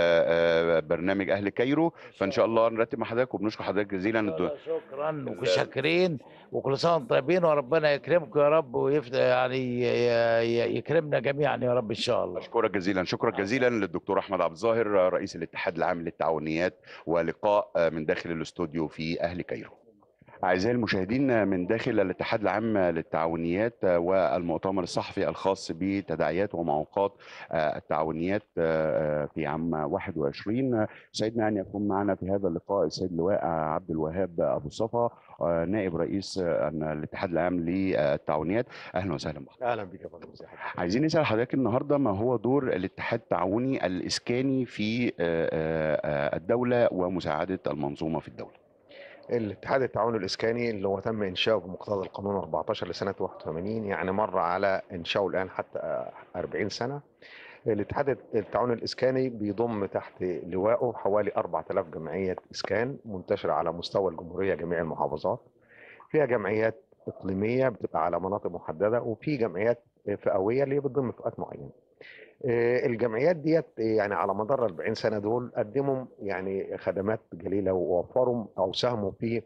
آه، برنامج اهل كايرو فان شاء الله نرتب مع حضرتك وبنشكر حضرتك جزيلا الد- شكرا وشاكرين وكل سنه وانتم طيبين وربنا يكرمكم يا رب ويفت يعني ي- ي- يكرمنا جميعا يا رب ان شاء الله اشكرك جزيلا شكرا جزيلا للدكتور احمد عبد الظاهر رئيس الاتحاد العام للتعاونيات ولقاء من داخل الاستوديو في اهل كايرو أعزائي المشاهدين من داخل الاتحاد العام للتعاونيات والمؤتمر الصحفي الخاص بتداعيات ومعوقات التعاونيات في عام 21 سعدنا أن يكون معنا في هذا اللقاء السيد اللواء عبد الوهاب أبو صفا نائب رئيس الاتحاد العام للتعاونيات أهلا وسهلا بك اهلا بك يا فندم ازي حضرتك عايزين نسأل حضرتك النهارده ما هو دور الاتحاد التعاوني الإسكاني في آه، آه، الدولة ومساعدة المنظومة في الدولة الاتحاد التعاوني الاسكاني اللي هو تم انشاؤه بمقتضى القانون 14 لسنه 81 يعني مر على انشاؤه الان حتى آه، 40 سنه الاتحاد التعاوني الاسكاني بيضم تحت لوائه حوالي 4000 جمعيه اسكان منتشره على مستوى الجمهوريه جميع المحافظات فيها جمعيات اقليميه بتبقى على مناطق محدده وفي جمعيات فئويه اللي هي بتضم فئات معينه آه، الجمعيات ديت آه، يعني على مدار 40 سنه دول قدموا يعني خدمات جليله ووفروا او ساهموا في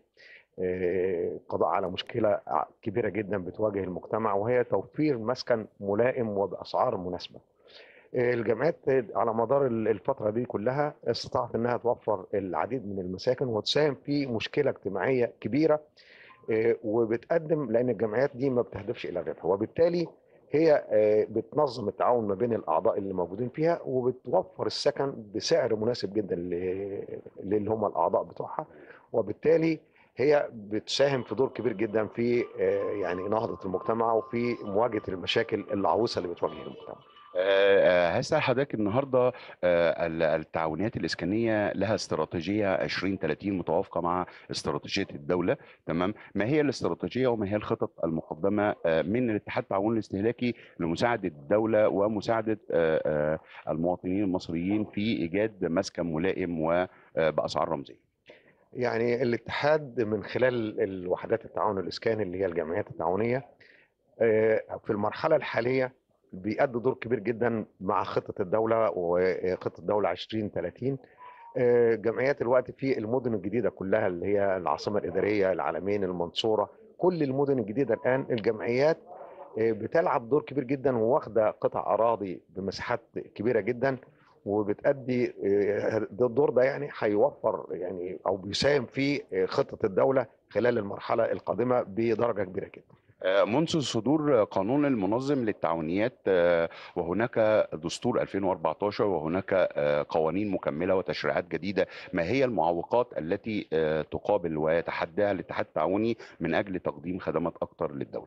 آه، القضاء على مشكله ع- كبيره جدا بتواجه المجتمع وهي توفير مسكن ملائم وباسعار مناسبه. آه، الجمعيات على مدار ال- الفتره دي كلها استطاعت انها توفر العديد من المساكن وتساهم في مشكله اجتماعيه كبيره آه، وبتقدم لان الجمعيات دي ما بتهدفش الى الربح وبالتالي هي آه، بتنظم التعاون ما بين الاعضاء اللي موجودين فيها وبتوفر السكن بسعر مناسب جدا ل- للي هم الاعضاء بتوعها وبالتالي هي بتساهم في دور كبير جدا في آه، يعني نهضه المجتمع وفي مواجهه المشاكل العويصه اللي بتواجه المجتمع. آه، آه، هسأل حضرتك النهارده آه، ال- التعاونيات الإسكانية لها استراتيجية 2030 متوافقة مع استراتيجية الدولة تمام ما هي الاستراتيجية وما هي الخطط المقدمة آه، من الاتحاد التعاوني الاستهلاكي لمساعدة الدولة ومساعدة آه، آه، المواطنين المصريين في إيجاد مسكن ملائم وبأسعار رمزية يعني الاتحاد من خلال الوحدات التعاون الاسكاني اللي هي الجمعيات التعاونيه آه، في المرحله الحاليه بيأدوا دور كبير جدا مع خطه الدوله وخطه الدوله 2030 آه، جمعيات الوقت في المدن الجديده كلها اللي هي العاصمه الاداريه العالمين المنصوره كل المدن الجديده الان الجمعيات آه، بتلعب دور كبير جدا وواخده قطع اراضي بمساحات كبيره جدا وبتأدي آه، ده الدور ده يعني هيوفر يعني او بيساهم في آه، خطه الدوله خلال المرحله القادمه بدرجه كبيره جدا. آه، منذ صدور قانون المنظم للتعاونيات آه، وهناك دستور 2014 وهناك آه، قوانين مكملة وتشريعات جديدة ما هي المعوقات التي آه، تقابل ويتحداها الاتحاد التعاوني من أجل تقديم خدمات أكثر للدولة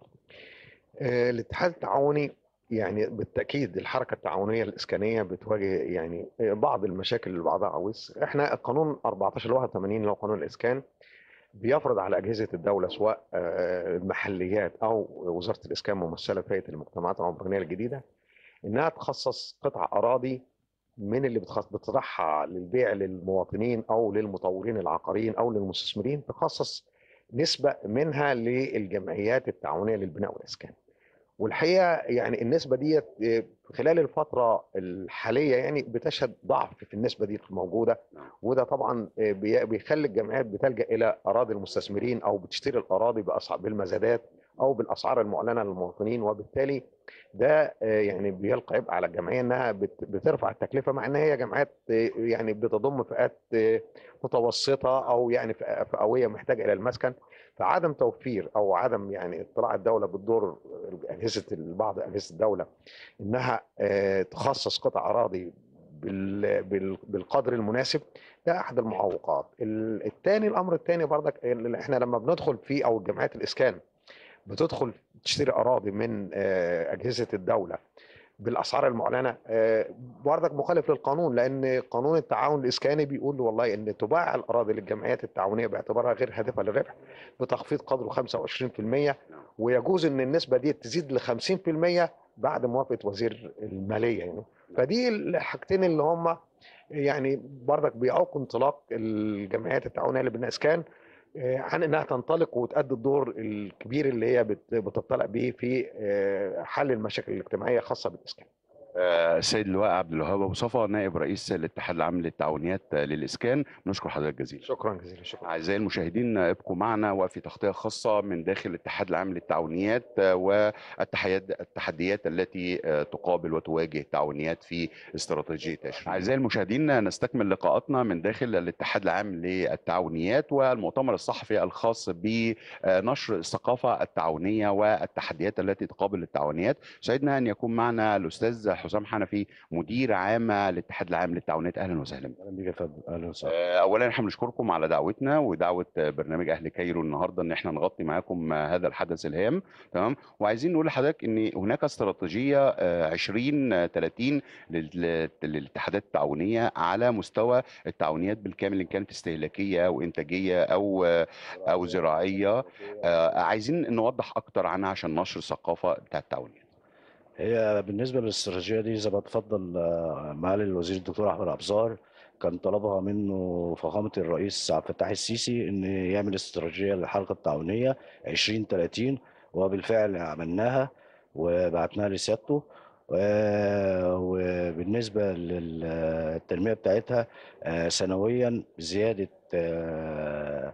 آه، الاتحاد التعاوني يعني بالتاكيد الحركه التعاونيه الاسكانيه بتواجه يعني آه، بعض المشاكل اللي بعضها عويص احنا القانون 14 81 اللي هو قانون الاسكان بيفرض على اجهزه الدوله سواء آه، المحليات او وزاره الاسكان ممثله في هيئه المجتمعات العمرانيه الجديده انها تخصص قطع اراضي من اللي بتخص بتطرحها للبيع للمواطنين او للمطورين العقاريين او للمستثمرين تخصص نسبه منها للجمعيات التعاونيه للبناء والاسكان. والحقيقه يعني النسبه ديت آه، خلال الفتره الحاليه يعني بتشهد ضعف في النسبه دي الموجوده وده طبعا آه، بي- بيخلي الجمعيات بتلجا الى اراضي المستثمرين او بتشتري الاراضي بأسعار بالمزادات او بالاسعار المعلنه للمواطنين وبالتالي ده آه، يعني بيلقى عبء على الجمعيه انها بت- بترفع التكلفه مع ان هي جمعيات آه، يعني بتضم فئات آه، متوسطه او يعني فئة- فئويه محتاجه الى المسكن فعدم توفير او عدم يعني اطلاع الدوله بالدور اجهزه بعض اجهزه الدوله انها آه، تخصص قطع اراضي بال- بال- بالقدر المناسب ده احد المعوقات ال- الثاني الامر الثاني برضك اللي احنا لما بندخل فيه او جمعيات الاسكان بتدخل تشتري اراضي من آه، اجهزه الدوله بالاسعار المعلنه آه، برضك مخالف للقانون لان قانون التعاون الاسكاني بيقول والله ان تباع الاراضي للجمعيات التعاونيه باعتبارها غير هادفه للربح بتخفيض قدره 25% ويجوز ان النسبه دي تزيد ل 50% بعد موافقه وزير الماليه يعني فدي الحاجتين اللي هم يعني برضك بيعوقوا انطلاق الجمعيات التعاونيه لبناء اسكان آه، عن انها تنطلق وتأدي الدور الكبير اللي هي بت- بتطلع به في آه، حل المشاكل الاجتماعيه خاصه بالاسكان. آه، السيد اللواء عبد الوهاب ابو صفا نائب رئيس الاتحاد العام للتعاونيات آه، للاسكان نشكر حضرتك جزيلا شكرا جزيلا شكرا. أعزائي المشاهدين ابقوا معنا وفي تغطية خاصة من داخل الاتحاد العام للتعاونيات آه، والتحديات التحديات التي آه، تقابل وتواجه التعاونيات في استراتيجية 20 أعزائي المشاهدين نستكمل لقاءاتنا من داخل الاتحاد العام للتعاونيات والمؤتمر الصحفي الخاص بنشر الثقافة التعاونية والتحديات التي تقابل التعاونيات سعدنا أن يكون معنا الأستاذ حسام حنفي مدير عام الاتحاد العام للتعاونيات أهلا وسهلا بك. اهلا بيك يا فندم اهلا وسهلا آه، اولا احنا بنشكركم على دعوتنا ودعوه آه، برنامج اهل كايرو النهارده ان احنا نغطي معاكم آه، هذا الحدث الهام تمام وعايزين نقول لحضرتك ان هناك استراتيجيه آه، 20 آه، 30 لل- للاتحادات التعاونيه على مستوى التعاونيات بالكامل ان كانت استهلاكيه او انتاجيه او آه، او زراعيه آه، عايزين نوضح اكتر عنها عشان نشر الثقافه بتاعت التعاونيات هي بالنسبه للاستراتيجيه دي زي ما تفضل آه، معالي الوزير الدكتور احمد عبزار كان طلبها منه فخامه الرئيس عبد الفتاح السيسي ان يعمل استراتيجيه للحركه التعاونيه 2030 وبالفعل عملناها وبعتناها لسيادته آه، وبالنسبه للتنميه بتاعتها آه، سنويا زياده آه،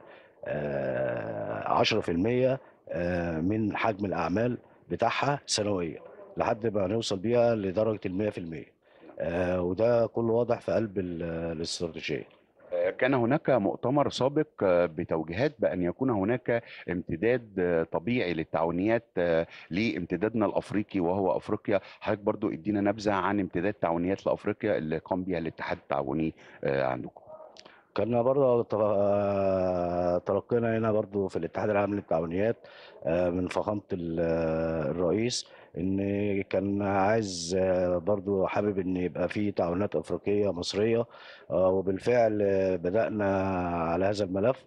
آه، 10% آه، من حجم الاعمال بتاعها سنويا لحد ما نوصل بيها لدرجه المية في المية آه، وده كله واضح في قلب ال- الاستراتيجيه آه، كان هناك مؤتمر سابق آه، بتوجيهات بأن يكون هناك امتداد آه، طبيعي للتعاونيات آه، لامتدادنا الأفريقي وهو أفريقيا حضرتك برضو ادينا نبذة عن امتداد تعاونيات لأفريقيا اللي قام بها الاتحاد التعاوني آه، عندكم كنا برضه تل- آه، تلقينا هنا برضه في الاتحاد العام للتعاونيات آه، من فخامة ال- آه، الرئيس ان كان عايز آه، برضه حابب ان يبقى في تعاونات افريقية مصرية آه، وبالفعل آه، بدأنا على هذا الملف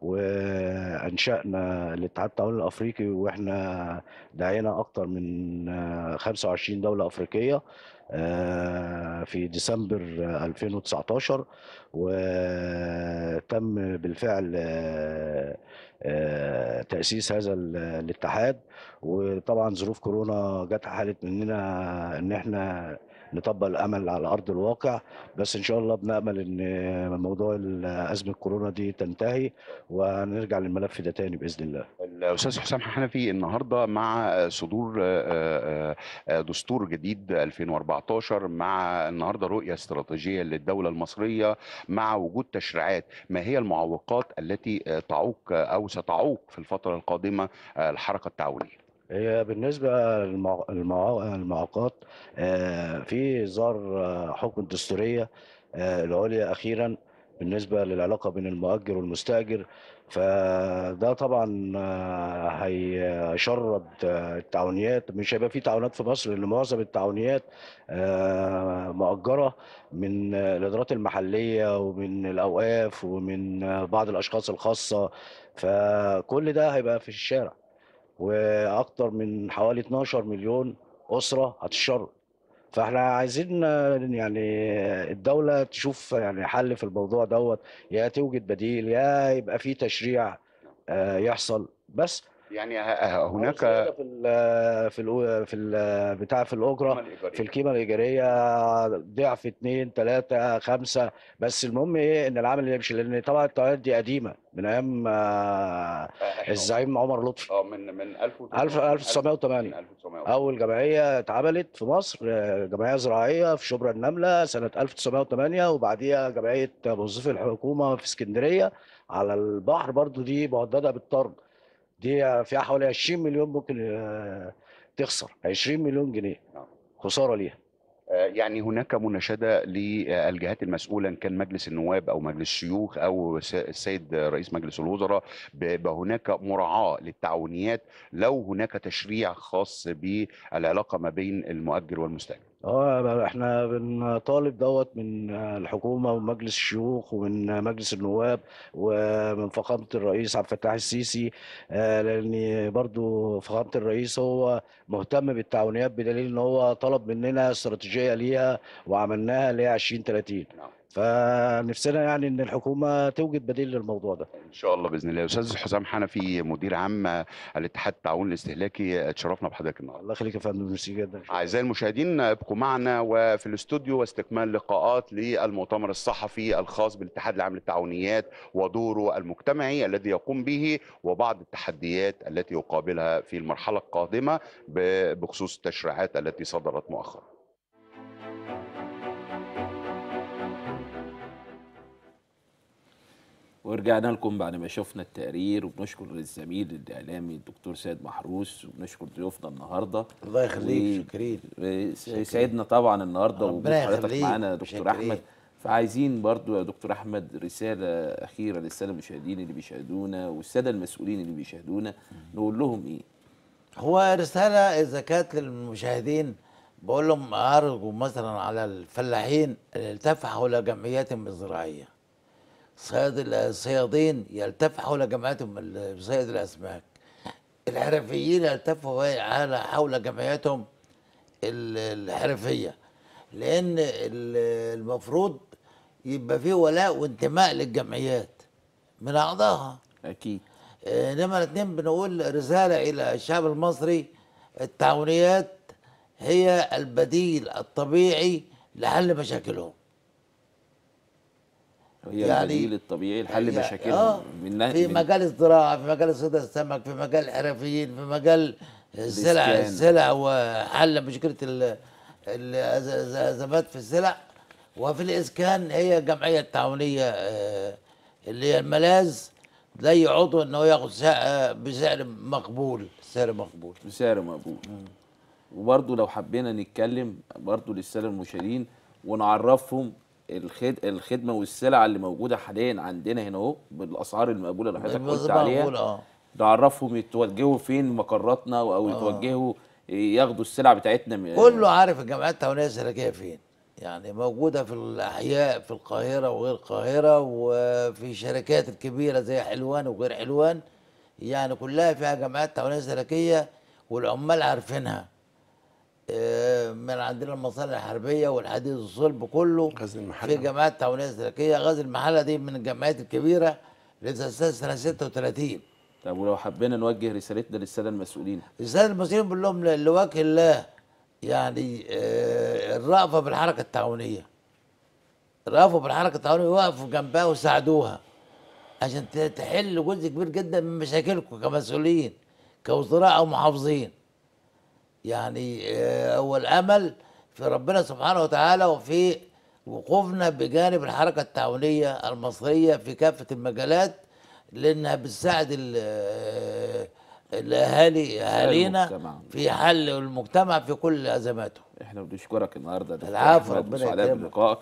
وانشأنا الاتحاد التعاوني الافريقي واحنا دعينا اكتر من آه، 25 دولة افريقية آه، في ديسمبر آه، 2019 وتم بالفعل آه، آه، تأسيس هذا ال- الاتحاد وطبعا ظروف كورونا جت حالت مننا ان احنا نطبق الامل على ارض الواقع بس ان شاء الله بنامل ان موضوع ازمه كورونا دي تنتهي ونرجع للملف ده تاني باذن الله الأستاذ حسام حنفي النهاردة مع آه، صدور آه، آه، آه، دستور جديد 2014 مع النهاردة رؤية استراتيجية للدولة المصرية مع وجود تشريعات ما هي المعوقات التي آه، تعوق آه، أو ستعوق في الفترة القادمة آه، الحركة التعاونية هي بالنسبة للمع- المعا- المعوقات آه، في إصدار آه، حكم الدستورية آه، العليا أخيرا بالنسبة للعلاقة بين المؤجر والمستأجر فده طبعا آه، هيشرد آه، التعاونيات مش هيبقى في تعاونات في مصر لأن معظم التعاونيات آه، مؤجرة من آه، الإدارات المحلية ومن الأوقاف ومن آه، بعض الأشخاص الخاصة فكل ده هيبقى في الشارع واكتر من حوالي 12 مليون اسره هتشرد فاحنا عايزين آه، يعني الدوله تشوف يعني حل في الموضوع دوت يا توجد بديل يا يبقى في تشريع آه، يحصل بس يعني ه- ه- أو هناك زيادة في ال في ال في ال بتاع في الاجره في القيمه الايجاريه ضعف اتنين تلاته خمسه بس المهم ايه ان العمل يمشي لان طبعا التعاونات دي قديمه من ايام آه، الزعيم عمر لطفي اه من من 1000 ألف- 1908 اول جمعيه اتعملت في مصر آه، جمعيه زراعيه في شبرا النمله سنه 1908 وبعديها جمعيه موظفي الحكومه في اسكندريه على البحر برضو دي مهدده بالطرد دي فيها حوالي 20 مليون ممكن آه، تخسر 20 مليون جنيه نعم. خساره ليها آه، يعني هناك مناشدة للجهات المسؤولة إن كان مجلس النواب أو مجلس الشيوخ أو س- السيد رئيس مجلس الوزراء ب- بهناك مراعاة للتعاونيات لو هناك تشريع خاص بالعلاقة ما بين المؤجر والمستأجر اه احنا بنطالب دوت من الحكومه ومجلس الشيوخ ومن مجلس النواب ومن فخامه الرئيس عبد الفتاح السيسي آه، لان برضو فخامه الرئيس هو مهتم بالتعاونيات بدليل ان هو طلب مننا استراتيجيه ليها وعملناها اللي هي 2030 نعم. فنفسنا يعني ان الحكومه توجد بديل للموضوع ده إن شاء الله بإذن الله أستاذ حسام حنفي مدير عام الاتحاد التعاون الاستهلاكي اتشرفنا بحضرتك النهاردة الله يخليك يا فندم ميرسي جدا شكراً. أعزائي المشاهدين ابقوا معنا وفي الاستوديو واستكمال لقاءات للمؤتمر الصحفي الخاص بالاتحاد العام للتعاونيات ودوره المجتمعي الذي يقوم به وبعض التحديات التي يقابلها في المرحلة القادمة ب- بخصوص التشريعات التي صدرت مؤخرا ورجعنا لكم بعد ما شفنا التقرير وبنشكر الزميل الاعلامي الدكتور سيد محروس وبنشكر ضيوفنا النهارده الله يخليك و- شكرين سعدنا طبعا النهارده وجود ربنا حضرتك يخليك. معانا يا دكتور شاكرين. احمد فعايزين برضو يا دكتور احمد رساله اخيره للساده المشاهدين اللي بيشاهدونا والساده المسؤولين اللي بيشاهدونا نقول لهم ايه هو رسالة إذا كانت للمشاهدين بقول لهم أرجو مثلا على الفلاحين أن يلتفوا حول جمعياتهم الزراعية صياد الصيادين يلتفوا حول جمعياتهم ال- صيد الأسماك الحرفيين يلتفوا على حول جمعياتهم ال- الحرفية لأن ال- المفروض يبقى فيه ولاء وانتماء للجمعيات من أعضائها اكيد آه، نمرة اتنين بنقول رسالة إلى الشعب المصري التعاونيات هي البديل الطبيعي لحل مشاكلهم هي يعني- البديل الطبيعي لحل يعني- مشاكلهم آه من في من- مجال الزراعة في مجال صيد السمك في مجال الحرفيين في مجال السلع الإسكان. السلع وحل مشكلة ال- الأز- الأزمات في السلع وفي الإسكان هي جمعية تعاونية آه، اللي هي الملاذ زي عضو إن هو ياخد سعر بسعر مقبول سعر مقبول بسعر مقبول وبرضه لو حبينا نتكلم برضه للساده المشاهدين ونعرفهم الخد... الخدمه والسلع اللي موجوده حاليا عندنا هنا اهو بالاسعار المقبوله اللي حضرتك قلت مقبول، عليها اه نعرفهم يتوجهوا فين مقراتنا او يتوجهوا ياخدوا السلع بتاعتنا من- كله عارف الجمعيات التعاونيه السلكيه فين يعني موجوده في الاحياء في القاهره وغير القاهره وفي شركات الكبيره زي حلوان وغير حلوان يعني كلها فيها جمعيات تعاونيه سلكيه والعمال عارفينها آه، من عندنا المصانع الحربيه والحديد والصلب كله غزل في المحله جمعيات تعاونيه سلكيه غزل المحله دي من الجمعيات الكبيره اللي تأسست سنه 36 طب ولو حبينا نوجه رسالتنا للساده المسؤولين الساده المسؤولين بقول لهم ل- لوجه الله يعني آه، الرأفة بالحركة التعاونية الرأفة بالحركة التعاونية وقفوا جنبها وساعدوها عشان ت- تحل جزء كبير جدا من مشاكلكم كمسؤولين كوزراء أو محافظين يعني آه، هو الأمل في ربنا سبحانه وتعالى وفي وقوفنا بجانب الحركة التعاونية المصرية في كافة المجالات لأنها بتساعد ال- آه، الأهالي أهالينا المجتمع. في حل المجتمع في كل أزماته احنا بنشكرك النهارده يا دكتور العفو، أحمد، ربنا وسعداء يكرمك. بلقائك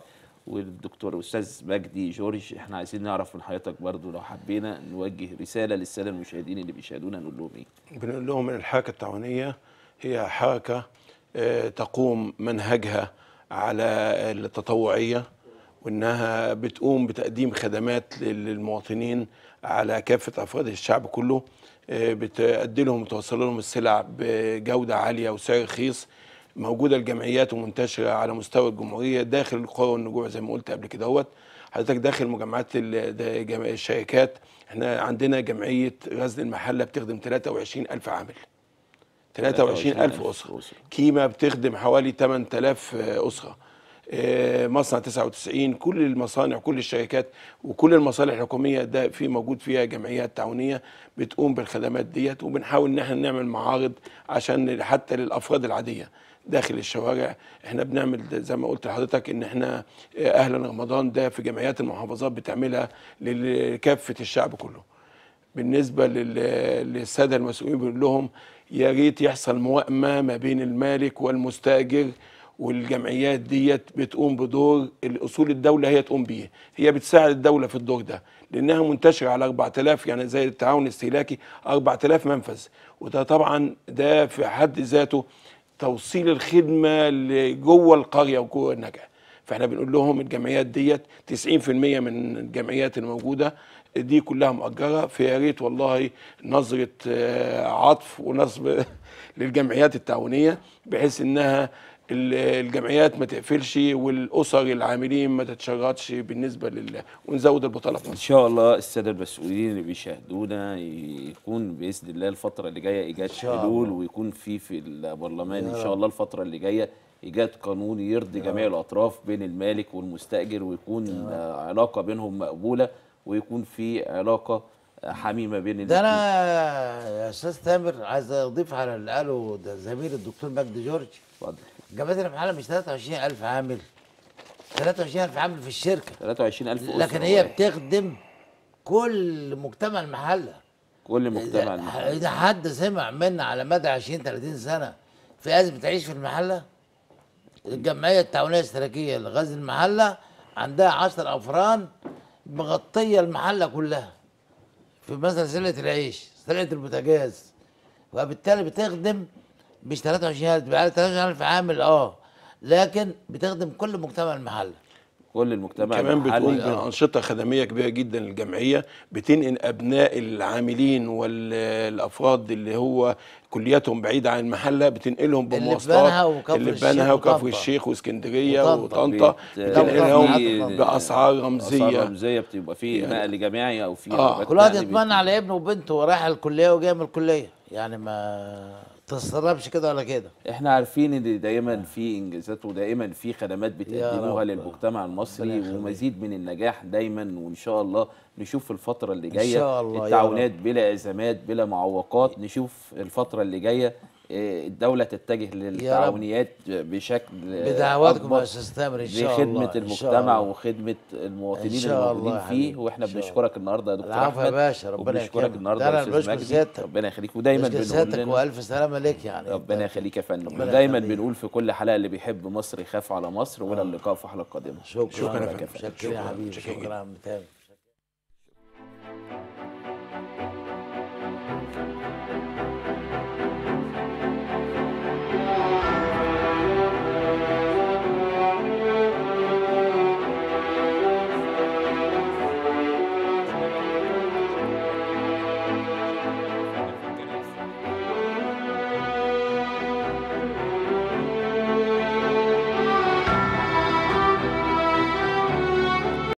والدكتور استاذ مجدي جورج احنا عايزين نعرف من حضرتك برضو لو حبينا نوجه رساله للساده المشاهدين اللي بيشاهدونا نقول لهم ايه بنقول لهم ان الحركه التعاونيه هي حركه آه، تقوم منهجها على التطوعيه وانها بتقوم بتقديم خدمات لل- للمواطنين على كافه افراد الشعب كله آه، بتأدي لهم وتوصل لهم السلع بجوده عاليه وسعر رخيص موجوده الجمعيات ومنتشره على مستوى الجمهوريه داخل القرى والنجوع زي ما قلت قبل كده هوت حضرتك داخل مجمعات ال- ده جم- الشركات احنا عندنا جمعيه غزل المحله بتخدم 23 الف عامل 23 الف اسره كيما بتخدم حوالي 8000 اسره آه، مصنع 99 كل المصانع كل الشركات وكل المصالح الحكوميه ده في موجود فيها جمعيات تعاونيه بتقوم بالخدمات ديت وبنحاول ان احنا نعمل معارض عشان حتى للافراد العاديه داخل الشوارع احنا بنعمل ده زي ما قلت لحضرتك ان احنا آه، اهلا رمضان ده في جمعيات المحافظات بتعملها لكافه الشعب كله بالنسبه لل- للساده المسؤولين بنقول لهم يا ريت يحصل موائمه ما بين المالك والمستاجر والجمعيات ديت بتقوم بدور الاصول الدوله هي تقوم بيه هي بتساعد الدوله في الدور ده لانها منتشره على 4000 يعني زي التعاون الاستهلاكي 4000 منفذ وده طبعا ده في حد ذاته توصيل الخدمه لجوه القريه وجوه النجع فاحنا بنقول لهم الجمعيات ديت 90% من الجمعيات الموجوده دي كلها مؤجره فيا ريت والله نظره آه، عطف ونصب للجمعيات التعاونيه بحيث انها ال- الجمعيات ما تقفلش والاسر العاملين ما تتشردش بالنسبه لل ونزود البطاله في ان مصر شاء الله الساده المسؤولين اللي بيشاهدونا يكون باذن الله الفتره اللي جايه ايجاد شاء حلول الله. ويكون في في البرلمان يا ان رب. شاء الله الفتره اللي جايه ايجاد قانون يرضي جميع الاطراف بين المالك والمستاجر ويكون آه، علاقه بينهم مقبوله ويكون في علاقه آه، حميمه بين ده الاتنين. انا يا استاذ تامر عايز اضيف على اللي قاله ده زميل الدكتور مجدي جورج اتفضل جمعيه المحله مش 23000 عامل 23000 عامل في الشركه 23000 أسرة لكن هي واحد. بتخدم كل مجتمع المحله كل مجتمع إذا- المحلي. اذا حد سمع منا على مدى 20 30 سنه في ازمه تعيش في المحله الجمعيه التعاونيه الاشتراكيه لغزل المحله عندها 10 افران مغطيه المحله كلها في مثلا سلة العيش سلة البوتاجاز وبالتالي بتخدم مش 23000 بقى 23000 عامل اه لكن بتخدم كل مجتمع المحله كل المجتمع كمان بتقوم المحلي آه. بأنشطة خدمية كبيرة جدا للجمعية بتنقل أبناء العاملين والأفراد اللي هو كلياتهم بعيدة عن المحلة بتنقلهم اللي في بمواصلات بنها وكفر اللي في الشيخ بنها وكفر وطنطا. الشيخ واسكندرية وطنطا. وطنطا بت- بتنقلهم في- بأسعار اسعار رمزية رمزيه بتبقى في يعني- نقل جماعي او في آه. عربات كل واحد نقل يطمن بت- على ابنه وبنته ورايح الكليه وجاي من الكليه يعني ما تستغربش كده ولا كده احنا عارفين ان دايما في انجازات ودائما في خدمات بتقدموها رب. للمجتمع المصري ربنا يخليك. ومزيد من النجاح دايما وان شاء الله نشوف الفتره اللي جايه شاء الله يا التعاونات بلا ازمات بلا معوقات نشوف الفتره اللي جايه آه، الدوله تتجه للتعاونيات بشكل بدعواتكم أكبر يا استاذ تامر ان شاء الله لخدمه إن شاء المجتمع الله. وخدمه المواطنين إن شاء الله الموجودين يا فيه حبيبي، واحنا إن شاء الله. بنشكرك النهارده يا دكتور العفو يا احمد باشا، ربنا وبنشكرك يكرمك. النهارده ده أنا يا استاذ بشكر مجدي سيادتك. ربنا يخليك ودايما بشكر بنقول سيادتك لنا والف سلامه ليك يعني ربنا يخليك يا فندم ربنا ودايما يخليك. بنقول في كل حلقه اللي بيحب مصر يخاف على مصر والى اللقاء في حلقه قادمه شكرا شكراً يا شكرا فندم. شكرا يا حبيبي شكراً. شكرا يا عم تامر